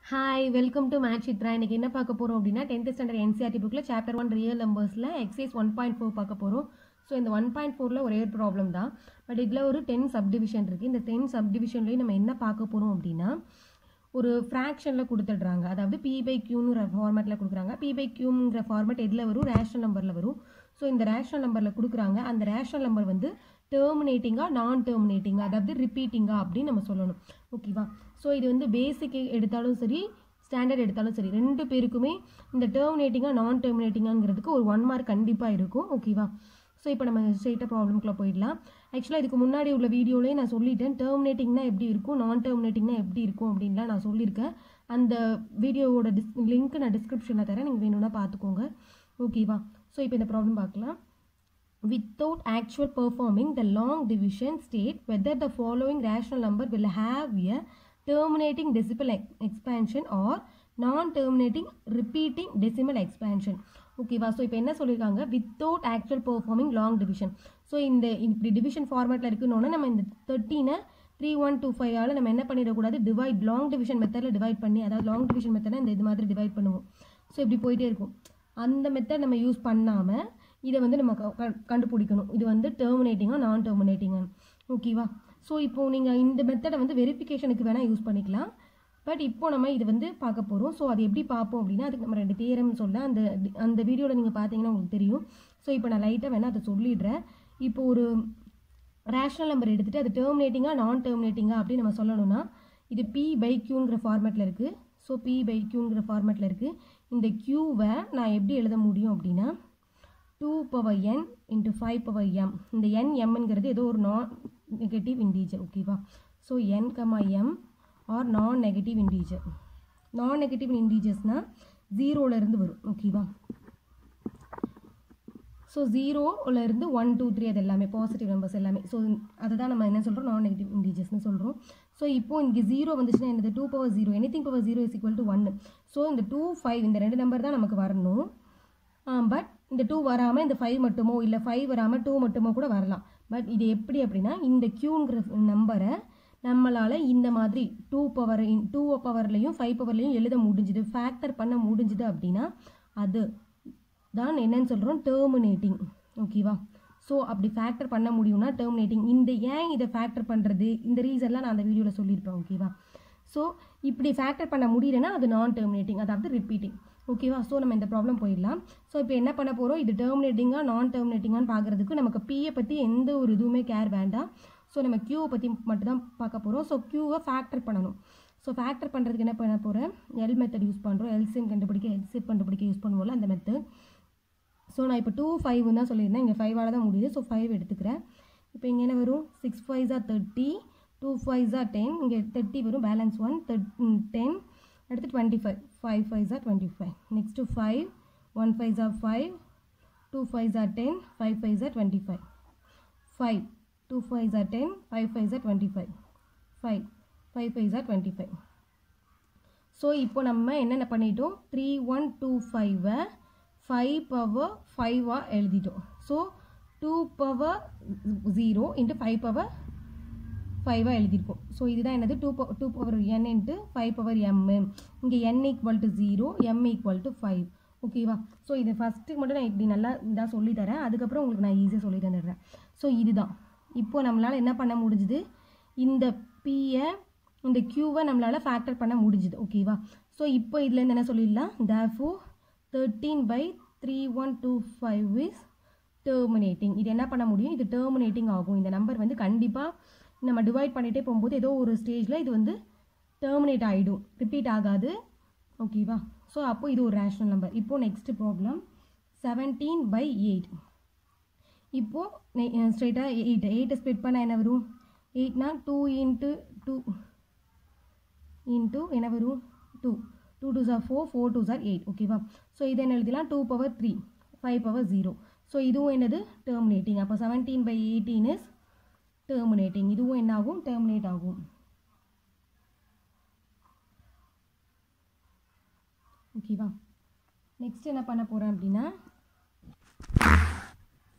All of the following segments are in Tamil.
hi welcome to maths Chitra இன்னைக்கு என்ன பார்க்க போகிறோம் அப்படின்னா டென்த் ஸ்டாண்டர்ட் என்சிஆர்டி புக்கில் சாப்டர் ஒன் ரியல் நம்பர்ஸில் எக்ஸைஸ் ஒன் பாயிண்ட் ஃபோர் பார்க்க போகிறோம் ஸோ இந்த ஒன் பாயிண்ட் ஃபோரில் ஒரே ஒரு ப்ராப்ளம் தான் பட் இதில் ஒரு டென் சப்டிவிஷன் இருக்குது இந்த டென் சப்டிவிஷன்லேயும் நம்ம என்ன பார்க்க போகிறோம் அப்படின்னா ஒரு ஃப்ராக்ஷனில் கொடுத்துட்றாங்க அதாவது பி பை கியூங்கிற ஃபார்மேட்டில் கொடுக்குறாங்க பி பை கியூங்கிற ஃபார்மேட் எதில் வரும் ரேஷனல் நம்பரில் வரும் ஸோ இந்த ரேஷனல் நம்பரில் கொடுக்குறாங்க அந்த ரேஷனல் நம்பர் வந்து டெர்மினேட்டிங்காக நான் டெர்மினேட்டிங்கா அதாவது ரிப்பீட்டிங்கா அப்படின்னு நம்ம சொல்லணும் ஓகேவா ஸோ இது வந்து பேசிக் எடுத்தாலும் சரி ஸ்டாண்டர்ட் எடுத்தாலும் சரி ரெண்டு பேருக்குமே இந்த டெர்மினேட்டிங்காக நான் டெர்மினேட்டிங்காங்கிறதுக்கு ஒரு ஒன் மார்க் கண்டிப்பாக இருக்கும் ஓகேவா ஸோ இப்போ நம்ம ஸ்ட்ரெயிட்டாக ப்ராப்ளம்குள்ளே போயிடலாம் ஆக்சுவலாக இதுக்கு முன்னாடி உள்ள வீடியோலேயே நான் சொல்லிட்டேன் டெர்மினேட்டிங்னா எப்படி இருக்கும் நான் டெர்மினேட்டிங்னா எப்படி இருக்கும் அப்படின்லாம் நான் சொல்லியிருக்கேன் அந்த வீடியோவோட டிஸ் லிங்க் நான் டிஸ்கிரிப்ஷனில் தரேன் நீங்கள் வேணும்னா பார்த்துக்கோங்க ஓகேவா ஸோ இப்போ இந்த ப்ராப்ளம் பார்க்கலாம் without actual performing the long division state whether the following rational number will have a terminating decimal ex- expansion or non-terminating repeating decimal expansion ஓகேவா ஸோ இப்போ என்ன சொல்லியிருக்காங்க without actual performing long division so இந்த இப்படி டிவிஷன் ஃபார்மேட்டில் இருக்கணும்னா நம்ம இந்த தேர்ட்டீனை three one two five all நம்ம என்ன பண்ணிடக்கூடாது டிவைட் லாங் டிவிஷன் மெத்தடில் டிவைட் பண்ணி அதாவது லாங் டிவிஷன் மெத்தடில் இந்த இது மாதிரி டிவைட் பண்ணுவோம் ஸோ இப்படி போயிட்டே இருக்கும் அந்த மெத்தட் நம்ம யூஸ் பண்ணாமல் இதை வந்து நம்ம க- க- கண்டுபிடிக்கணும் இது வந்து டெர்மினேட்டிங்காக நான் டெர்மினேட்டிங்கா ஓகேவா ஸோ இப்போ நீங்கள் இந்த மெத்தடை வந்து வெரிஃபிகேஷனுக்கு வேணால் யூஸ் பண்ணிக்கலாம் பட் இப்போ நம்ம இது வந்து பார்க்க போகிறோம் ஸோ அது எப்படி பார்ப்போம் அப்படின்னா அதுக்கு நம்ம ரெண்டு தேரம் சொல்ல அந்த அந்த வீடியோவில் நீங்கள் பார்த்தீங்கன்னா உங்களுக்கு தெரியும் ஸோ இப்போ நான் லைட்டாக வேணால் அதை சொல்லிடுறேன் இப்போ ஒரு ரேஷனல் நம்பர் எடுத்துகிட்டு அது டெர்மினேட்டிங்காக நான் டெர்மினேட்டிங்கா அப்படின்னு நம்ம சொல்லணும்னா இது பி பை கியூங்கிற ஃபார்மேட்டில் இருக்குது ஸோ பி பை கியூங்கிற ஃபார்மேட்டில் இருக்குது இந்த கியூவை நான் எப்படி எழுத முடியும் அப்படின்னா two power n into five power m இந்த என் எம்ங்கிறது ஏதோ ஒரு நான் நெகட்டிவ் இண்டீஜர் ஓகேவா so n comma m are non negative integer non negative இண்டீஜர்ஸ்னால் ஜீரோலேருந்து வரும் ஓகேவா ஸோ ஜீரோலேருந்து ஒன் டூ த்ரீ அது எல்லாமே பாசிட்டிவ் நம்பர்ஸ் எல்லாமே ஸோ அதை தான் நம்ம என்ன சொல்கிறோம் நான் நெகட்டிவ் இண்டீஜர்ஸ்னு சொல்கிறோம் ஸோ இப்போ இங்கே ஜீரோ வந்துச்சுன்னா என்னது two power zero anything power zero is equal to ஒன்று ஸோ இந்த டூ ஃபைவ் இந்த ரெண்டு நம்பர் தான் நமக்கு வரணும் பட் இந்த டூ வராமல் இந்த ஃபைவ் மட்டுமோ இல்லை ஃபைவ் வராமல் டூ மட்டுமோ கூட வரலாம் பட் இது எப்படி அப்படின்னா இந்த க்யூங்கிற நம்பரை நம்மளால் இந்த மாதிரி டூ பவர் டூ பவர்லையும் ஃபைவ் பவர்லையும் எழுத முடிஞ்சுது ஃபேக்டர் பண்ண முடிஞ்சுது அப்படின்னா அது தான் என்னன்னு சொல்கிறோம் டெர்மினேட்டிங் ஓகேவா ஸோ அப்படி ஃபேக்டர் பண்ண முடியும்னா டெர்மினேட்டிங் இந்த ஏன் இதை ஃபேக்டர் பண்ணுறது இந்த ரீசன்லாம் நான் அந்த வீடியோவில் சொல்லியிருப்பேன் ஓகேவா ஸோ இப்படி ஃபேக்டர் பண்ண முடியலன்னா அது நான் டெர்மினேட்டிங் அதாவது ரிப்பீட்டிங் ஓகேவா ஸோ நம்ம இந்த ப்ராப்ளம் போயிடலாம் ஸோ இப்போ என்ன பண்ண போகிறோம் இது டெர்மினேட்டிங்காக நான் டெர்மினேட்டிங்கான்னு பார்க்குறதுக்கு நமக்கு பியை பற்றி எந்த ஒரு இதுவுமே கேர் வேண்டாம் ஸோ நம்ம க்யூவை பற்றி மட்டும் தான் பார்க்க போகிறோம் ஸோ க்யூவை ஃபேக்டர் பண்ணணும் ஸோ ஃபேக்டர் பண்ணுறதுக்கு என்ன பண்ண போகிறேன் எல் மெத்தட் யூஸ் பண்ணுறோம் எல்சிஎம் கண்டுபிடிக்க எல்சிஎம் கண்டுபிடிக்க யூஸ் பண்ணுவோம்ல அந்த மெத்தட் ஸோ நான் இப்போ டூ ஃபைவ் தான் சொல்லியிருந்தேன் இங்கே ஃபைவால் தான் முடியுது ஸோ ஃபைவ் எடுத்துக்கிறேன் இப்போ இங்கே என்ன வரும் சிக்ஸ் ஃபைவ்ஸாக தேர்ட்டி டூ ஃபைவ்ஸாக டென் இங்கே தேர்ட்டி வரும் பேலன்ஸ் ஒன் டென் அடுத்து டுவெண்ட்டி ஃபைவ் ஃபைவ் ஃபைவ்ஸாக twenty five next five one ஃபைவ்ஸாக ஃபைவ் டூ ஃபைவ்ஸாக டென் ஃபைவ் ஃபைவ்ஸாக டுவெண்ட்டி ஃபைவ் ஃபைவ் டூ ஃபைவ்ஸாக டென் ஃபைவ் ஃபைவ்ஸாக டுவெண்ட்டி ஃபைவ் ஃபைவ் ஃபைவ் ஃபைவ்ஸாக டுவெண்ட்டி ஃபைவ் ஸோ இப்போ நம்ம என்னென்ன பண்ணிட்டோம் த்ரீ ஒன் டூ ஃபைவை ஃபைவ் பவர் ஃபைவாக எழுதிட்டோம் so two power zero into five power ஃபைவாக எழுதியிருக்கோம் ஸோ இதுதான் என்னது டூ ப two power n into five power m இங்கே n equal to zero m equal to five ஓகேவா ஸோ இது ஃபஸ்ட்டுக்கு மட்டும் நான் இப்படி நல்லா இதாக சொல்லித்தரேன் அதுக்கப்புறம் உங்களுக்கு நான் ஈஸியாக சொல்லி தந்துடுறேன் ஸோ இதுதான் இப்போ நம்மளால் என்ன பண்ண முடிஞ்சுது இந்த பியை இந்த க்யூவை நம்மளால் ஃபேக்டர் பண்ண முடிஞ்சுது ஓகேவா ஸோ இப்போ இதுலேருந்து என்ன சொல்லிடலாம் therefore thirteen by three one two five is terminating இது என்ன பண்ண முடியும் இது டெர்மினேட்டிங் ஆகும் இந்த நம்பர் வந்து கண்டிப்பாக நம்ம டிவைட் பண்ணிகிட்டே போகும்போது ஏதோ ஒரு ஸ்டேஜில் இது வந்து டெர்மினேட் ஆகிடும் ரிப்பீட் ஆகாது ஓகேவா ஸோ அப்போ இது ஒரு ரேஷனல் நம்பர் இப்போது next problem seventeen by eight இப்போது ஸ்ட்ரெயிட்டாக எயிட் எயிட்டை ஸ்ப்ளிட் பண்ணால் என்ன வரும் எயிட்னா டூ இன்ட்டு டூ இன்ட்டு என்ன வரும் டூ டூ டூ சார் ஃபோர் ஃபோர் டூ சார் எயிட் ஓகேவா ஸோ இதை என்ன எழுதலாம் two power three five power zero so இதுவும் என்னது டெர்மினேட்டிங் அப்போ seventeen by eighteen is terminating இதுவும் என்ன ஆகும் டெர்மினேட் ஆகும் ஓகேவா நெக்ஸ்ட் என்ன பண்ண போகிறேன் அப்படின்னா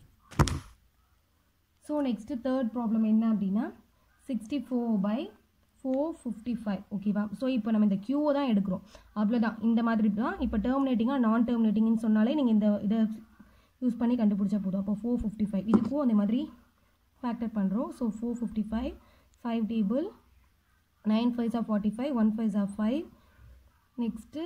ஸோ நெக்ஸ்ட்டு தேர்ட் ப்ராப்ளம் என்ன அப்படின்னா sixty four by four fifty five ஓகேவா ஸோ இப்போ நம்ம இந்த க்யூவை தான் எடுக்கிறோம் அவ்வளோதான் இந்த மாதிரி தான் இப்போ டெர்மினேட்டிங்காக நான் டெர்மினேட்டிங்னு சொன்னாலே நீங்கள் இந்த இதை யூஸ் பண்ணி கண்டுபிடிச்சா போதும் அப்போ ஃபோர் ஃபிஃப்டி ஃபைவ் இதுக்கும் அந்த மாதிரி ஃபேக்டர் பண்ணுறோம் so four fifty five five table nine five of forty five one five of five next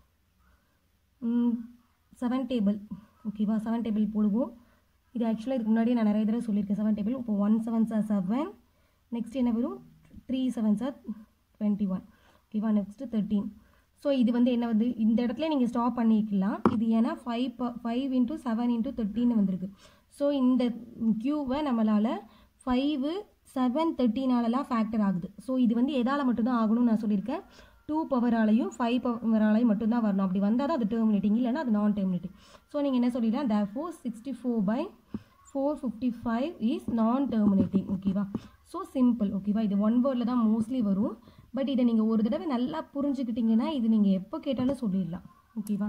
seven table ஓகேவா செவன் டேபிள் போடுவோம் இது ஆக்சுவலாக இதுக்கு முன்னாடியே நான் நிறைய தடவை சொல்லியிருக்கேன் செவன் டேபிள் இப்போ ஒன் செவன் சார் செவன் நெக்ஸ்ட் என்ன வரும் த்ரீ செவன் சார் டுவெண்ட்டி ஒன் ஓகேவா நெக்ஸ்ட்டு தேர்ட்டீன் ஸோ இது வந்து என்ன வந்து இந்த இடத்துல நீங்கள் ஸ்டாப் பண்ணிக்கலாம் இது ஏன்னா five five into seven into தேர்ட்டின்னு வந்திருக்கு ஸோ இந்த க்யூவை நம்மளால் ஃபைவு செவன் தேர்ட்டினாலலாம் ஃபேக்டர் ஆகுது ஸோ இது வந்து எதால் மட்டும்தான் ஆகணும்னு நான் சொல்லியிருக்கேன் டூ பவராலையும் ஃபைவ் பவராலையும் மட்டும்தான் வரணும் அப்படி வந்தால் தான் அது டெர்மினேட்டிங் இல்லைன்னா அது நான் டெர்மினேட்டிங் ஸோ நீங்கள் என்ன சொல்லிடலாம் the four sixty four by four fifty five is non terminating ஓகேவா ஸோ சிம்பிள் ஓகேவா இது ஒன் வேர்டில் தான் மோஸ்ட்லி வரும் பட் இதை நீங்கள் ஒரு தடவை நல்லா புரிஞ்சுக்கிட்டீங்கன்னா இது நீங்கள் எப்போ கேட்டாலும் சொல்லிடலாம் ஓகேவா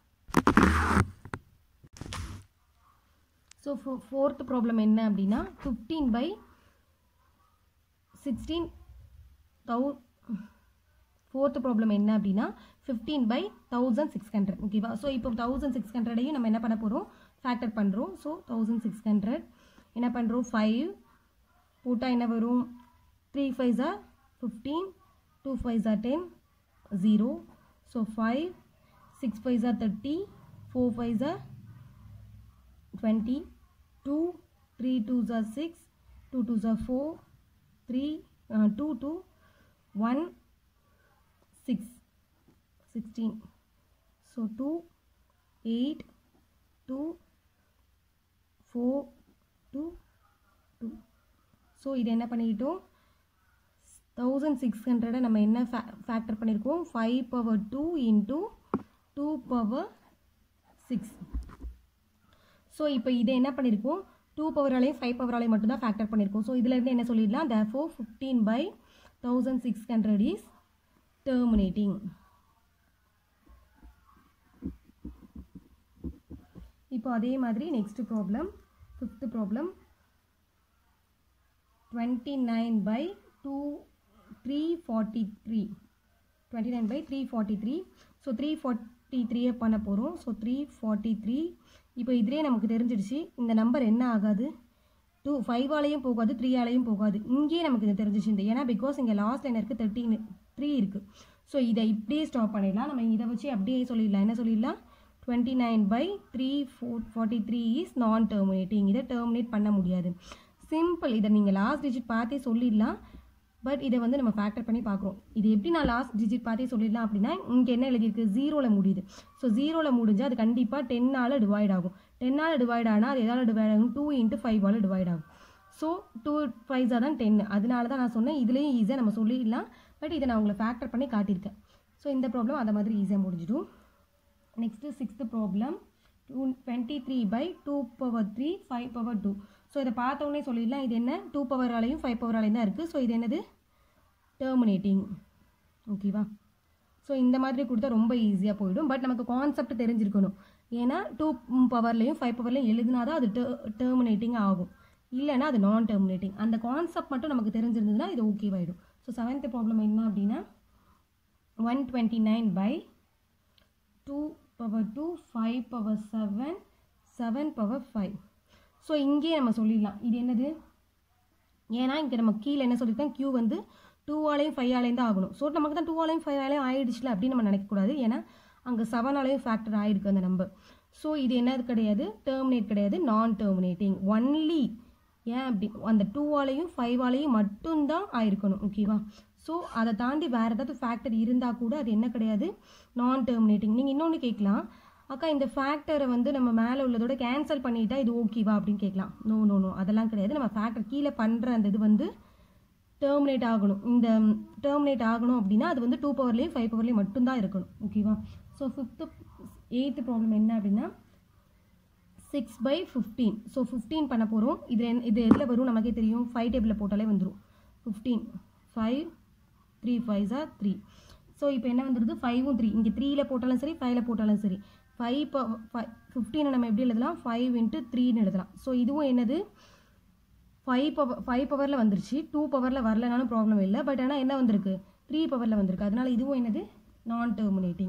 ஸோ ஃபோ ஃபோர்த் ப்ராப்ளம் என்ன அப்படின்னா ஃபிஃப்டீன் பை சிக்ஸ்டீன் தௌ ஃபோர்த் ப்ராப்ளம் என்ன அப்படின்னா fifteen by thousand six hundred ஓகேவா ஸோ இப்போ தௌசண்ட் சிக்ஸ் ஹண்ட்ரடையும் நம்ம என்ன பண்ண போகிறோம் ஃபேக்டர் பண்ணுறோம் ஸோ தௌசண்ட் சிக்ஸ் ஹண்ட்ரட் என்ன பண்ணுறோம் ஃபைவ் போட்டால் என்ன வரும் த்ரீ ஃபைவ் ஜார் ஃபிஃப்டீன் டூ ஃபைவ் ஜார் ten zero so five six five ஜார் தேர்ட்டி ஃபோர் ஃபைவ் ஜார் டுவெண்ட்டி டூ த்ரீ டூ ஜார் சிக்ஸ் டூ டூ ஜார் four three two two one six sixteen so two eight two four two two so இது என்ன பண்ணிக்கிட்டோம் தௌசண்ட் சிக்ஸ் ஹண்ட்ரடை நம்ம என்ன ஃபே ஃபேக்டர் பண்ணியிருக்கோம் five power two into two power six so இப்போ இதை என்ன பண்ணியிருக்கோம் டூ பவராலையும் ஃபைவ் பவராலையும் மட்டும்தான் ஃபேக்டர் பண்ணியிருக்கோம் ஸோ இதிலேருந்து என்ன சொல்லிடலாம் the four fifteen by thousand six hundred is terminating இப்போ அதே மாதிரி next problem fifth problem twenty nine by two three forty three twenty nine by three forty three so three forty த்ரீயை பண்ண போகிறோம் ஸோ த்ரீ ஃபார்ட்டி த்ரீ இப்போ இதிலே நமக்கு தெரிஞ்சிடுச்சு இந்த நம்பர் என்ன ஆகாது டூ ஃபைவாலையும் போகாது த்ரீயாலையும் போகாது இங்கேயே நமக்கு இது தெரிஞ்சிச்சு இந்த ஏன்னா பிகாஸ் இங்கே லாஸ்ட் லைன் இருக்குது தேர்ட்டின் த்ரீ இருக்குது ஸோ இதை இப்படியே ஸ்டாப் பண்ணிடலாம் நம்ம இதை வச்சு அப்படியே சொல்லிடலாம் என்ன சொல்லிடலாம் twenty nine by three four forty three is non terminating இதை டெர்மினேட் பண்ண முடியாது சிம்பிள் இதை நீங்கள் லாஸ்ட் டிஜிட் பார்த்தே சொல்லிடலாம் பட் இதை வந்து நம்ம ஃபேக்டர் பண்ணி பார்க்குறோம் இது எப்படி நான் லாஸ்ட் டிஜிட் பார்த்தே சொல்லிடலாம் அப்படின்னா இங்கே என்ன எழுதியிருக்கு ஜீரோவில் முடியுது ஸோ ஜீரோவில் முடிஞ்சால் அது கண்டிப்பாக டென்னால் டிவைட் ஆகும் டென்னால் டிவைட் ஆனால் அது எதால் டிவைட் ஆகும் டூ இன்ட்டு ஃபைவால் டிவைட் ஆகும் ஸோ டூ ஃபைவ்ஸாக தான் டென் அதனால தான் நான் சொன்னேன் இதுலேயும் ஈஸியாக நம்ம சொல்லிடலாம் பட் இதை நான் உங்களை ஃபேக்டர் பண்ணி காட்டியிருக்கேன் ஸோ இந்த ப்ராப்ளம் அதை மாதிரி ஈஸியாக முடிஞ்சிடும் next sixth problem two twenty three by two power three five power two so இதை பார்த்தோன்னே சொல்லிடலாம் இது என்ன டூ பவராலையும் ஃபைவ் பவராலையும் தான் இருக்குது ஸோ இது என்னது டெர்மினேட்டிங் ஓகேவா ஸோ இந்த மாதிரி கொடுத்தா ரொம்ப ஈஸியாக போயிடும் பட் நமக்கு கான்செப்ட் தெரிஞ்சிருக்கணும் ஏன்னா டூ பவர்லையும் ஃபைவ் பவர்லையும் எழுதினா தான் அது டெர்மினேட்டிங் ஆகும் இல்லைன்னா அது நான் டெர்மினேட்டிங் அந்த கான்செப்ட் மட்டும் நமக்கு தெரிஞ்சிருந்ததுன்னா இது ஓகேவாயிடும் ஸோ செவன்த் ப்ராப்ளம் என்ன அப்படின்னா one twenty nine by two power two five power seven seven power five so இங்கேயே நம்ம சொல்லிடலாம் இது என்னது ஏன்னா இங்கே நம்ம கீழே என்ன சொல்லியிருக்கோம் க்யூ வந்து டூவாலையும் ஃபைவ் ஆலையும் தான் ஆகணும் ஸோ நமக்கு தான் டூவாலையும் ஃபைவ் ஆலையும் ஆயிடுச்சுல அப்படின்னு நம்ம நினைக்கக்கூடாது ஏன்னா அங்கே செவனாலையும் ஃபேக்டர் ஆகிருக்கு அந்த நம்பர் ஸோ இது என்னது கிடையாது டெர்மினேட் கிடையாது நான் டெர்மினேட்டிங் ஒன்லி ஏன் அப்படி அந்த டூவாலையும் ஃபைவாலையும் மட்டும்தான் ஆயிருக்கணும் ஓகேவா ஸோ அதை தாண்டி வேறு ஏதாவது ஃபேக்டர் இருந்தால் கூட அது என்ன கிடையாது நான் டெர்மினேட்டிங் நீங்கள் இன்னொன்று கேட்கலாம் அக்கா இந்த ஃபேக்டரை வந்து நம்ம மேலே உள்ளதோட கேன்சல் பண்ணிட்டா இது ஓகேவா அப்படின்னு கேட்கலாம் நோ நோ நோ அதெல்லாம் கிடையாது நம்ம ஃபேக்டர் கீழே பண்ணுற அந்த இது வந்து டெர்மினேட் ஆகணும் இந்த டெர்மினேட் ஆகணும் அப்படின்னா அது வந்து டூ பவர்லேயும் ஃபைவ் பவர்லேயும் மட்டும்தான் இருக்கணும் ஓகேவா ஸோ ஃபிஃப்த்து எயித்து ப்ராப்ளம் என்ன அப்படின்னா six by fifteen so fifteen பண்ண போகிறோம் இது இது எதில் வரும் நமக்கே தெரியும் ஃபைவ் டேபிளில் போட்டாலே வந்துடும் fifteen five three five or three so இப்போ என்ன வந்துடுது ஃபைவும் த்ரீ இங்கே த்ரீயில் போட்டாலும் சரி ஃபைவ்ல போட்டாலும் சரி ஃபைவ் இப்போ ஃபைவ் ஃபிஃப்டீனை நம்ம எப்படி எழுதலாம் ஃபைவ் இன்ட்டு த்ரீன்னு எழுதலாம் ஸோ இதுவும் என்னது ஃபைவ் பவர் ஃபைவ் பவரில் வந்துருச்சு டூ பவரில் வரலனாலும் ப்ராப்ளம் இல்லை பட் ஆனால் என்ன வந்திருக்கு த்ரீ பவரில் வந்திருக்கு அதனால இதுவும் என்னது நான் டெர்மினேட்டிங்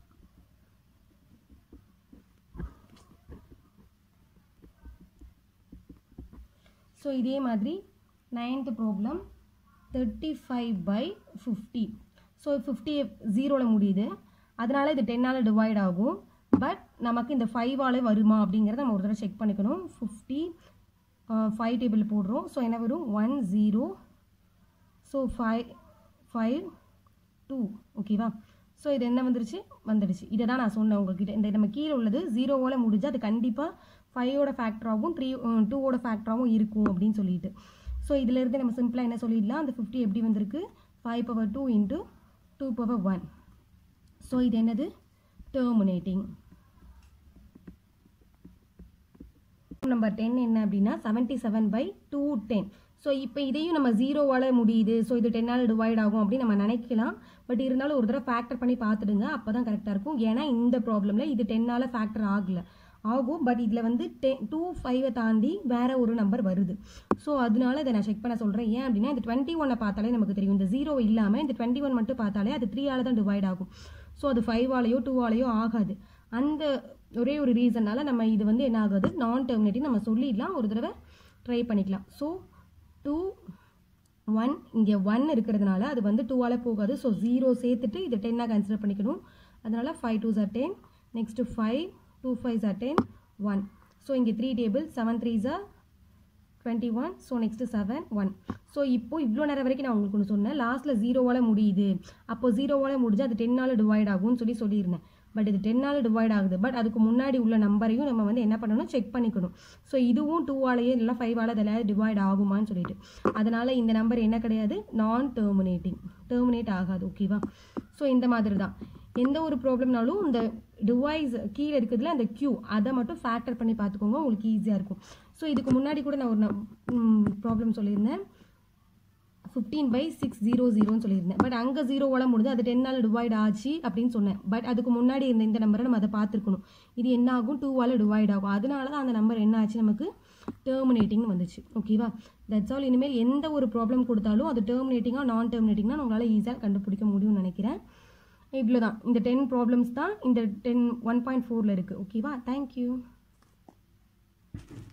ஸோ இதே மாதிரி ninth problem thirty five by fifty so fifty ஜீரோவில் முடியுது அதனால இது டென்னால் டிவைட் ஆகும் பட் நமக்கு இந்த ஃபைவாலே வருமா அப்படிங்கிறத நம்ம ஒரு தடவை செக் பண்ணிக்கணும் ஃபிஃப்டி ஃபைவ் டேபிள் போடுறோம் ஸோ என்ன வரும் one zero so five five two ஓகேவா ஸோ இது என்ன வந்துருச்சு வந்துடுச்சு இதை தான் நான் சொன்னேன் உங்ககிட்ட இந்த நம்ம கீழே உள்ளது ஜீரோவோட முடிஞ்சு அது கண்டிப்பாக ஃபைவோட ஃபேக்டராகவும் த்ரீ டூவோட ஃபேக்டராகவும் இருக்கும் அப்படின்னு சொல்லிட்டு ஸோ இதிலேருந்து நம்ம சிம்பிளாக என்ன சொல்லிடலாம் அந்த ஃபிஃப்டி எப்படி வந்திருக்கு five power two into two power one so இது என்னது டெர்மினேட்டிங் நம்பர் டென் என்ன அப்படின்னா seventy seven by two ten so இப்போ இதையும் நம்ம ஜீரோவால் முடியுது ஸோ இது டென்னால் டிவைட் ஆகும் அப்படின்னு நம்ம நினைக்கலாம் பட் இருந்தாலும் ஒரு தடவை ஃபேக்டர் பண்ணி பார்த்துடுங்க அப்போ தான் கரெக்டாக இருக்கும் ஏன்னா இந்த ப்ராப்ளமில் இது டென்னால் ஃபேக்டர் ஆகலை ஆகும் பட் இதில் வந்து டெ டூ ஃபைவை தாண்டி வேற ஒரு நம்பர் வருது ஸோ அதனால இதை நான் செக் பண்ண சொல்கிறேன் ஏன் அப்படின்னா இந்த டுவெண்ட்டி ஒன்னை பார்த்தாலே நமக்கு தெரியும் இந்த ஜீரோ இல்லாமல் இந்த டுவெண்ட்டி ஒன் மட்டும் பார்த்தாலே அது த்ரீயால் தான் டிவைட் ஆகும் ஸோ அது ஃபைவாலேயோ டூவாலேயோ ஆகாது அந்த ஒரே ஒரு ரீசன்னால நம்ம இது வந்து என்ன ஆகுது நான் டெர்மினேட்டிவ் நம்ம சொல்லிடலாம் ஒரு தடவை ட்ரை பண்ணிக்கலாம் ஸோ டூ ஒன் இங்கே ஒன் இருக்கிறதுனால அது வந்து டூவால் போகாது ஸோ ஜீரோ சேர்த்துட்டு இதை டென்னாக கன்சிடர் பண்ணிக்கணும் அதனால் ஃபைவ் டூ ஜார் ten next five two five ஜார் டென் ஒன் ஸோ இங்கே த்ரீ டேபிள் செவன் த்ரீ ஜார் twenty one so next seven one so இப்போ இவ்வளோ நேரம் வரைக்கும் நான் உங்களுக்கு ஒன்று சொன்னேன் லாஸ்ட்டில் ஜீரோவால் முடியுது அப்போ ஜீரோவால் முடிஞ்சு அது டென்னால் டிவைட் ஆகும்னு சொல்லி சொல்லியிருந்தேன் பட் இது டென்னால் டிவைட் ஆகுது பட் அதுக்கு முன்னாடி உள்ள நம்பரையும் நம்ம வந்து என்ன பண்ணணும் செக் பண்ணிக்கணும் ஸோ இதுவும் டூவாலேயே இல்லை ஃபைவால் அதில் டிவைட் ஆகுமான்னு சொல்லிட்டு அதனால் இந்த நம்பர் என்ன கிடையாது நான் டெர்மினேட்டிங் டெர்மினேட் ஆகாது ஓகேவா ஸோ இந்த மாதிரி தான் எந்த ஒரு ப்ராப்ளம்னாலும் இந்த டிவைஸ் கீழே இருக்குதுல அந்த க்யூ அதை மட்டும் ஃபேக்டர் பண்ணி பார்த்துக்கோங்க உங்களுக்கு ஈஸியாக இருக்கும் ஸோ இதுக்கு முன்னாடி கூட நான் ஒரு ப்ராப்ளம் சொல்லியிருந்தேன் ஃபிஃப்டீன் பை சிக்ஸ் ஜீரோ ஜீரோன்னு சொல்லியிருந்தேன் பட் அங்கே ஜீரோவோட முடிஞ்சு அது டென்னால் டிவைட் ஆச்சு அப்படின்னு சொன்னேன் பட் அதுக்கு முன்னாடி இருந்த இந்த நம்பரை நம்ம அதை பார்த்துருக்கணும் இது என்ன ஆகும் டூவால் டிவைட் ஆகும் அதனால தான் அந்த நம்பர் என்ன ஆச்சு நமக்கு டெர்மினேட்டிங்னு வந்துச்சு ஓகேவா தட்ஸ் ஆல் இனிமேல் எந்த ஒரு ப்ராப்ளம் கொடுத்தாலும் அது டெர்மினேட்டிங்காக நான் டெர்மினேட்டிங்னா உங்களால் ஈஸியாக கண்டுபிடிக்க முடியும்னு நினைக்கிறேன் இவ்வளோ தான் இந்த டென் ப்ராப்ளம்ஸ் தான் இந்த டென் ஒன் பாயிண்ட் ஃபோரில் இருக்குது ஓகேவா தேங்க்யூ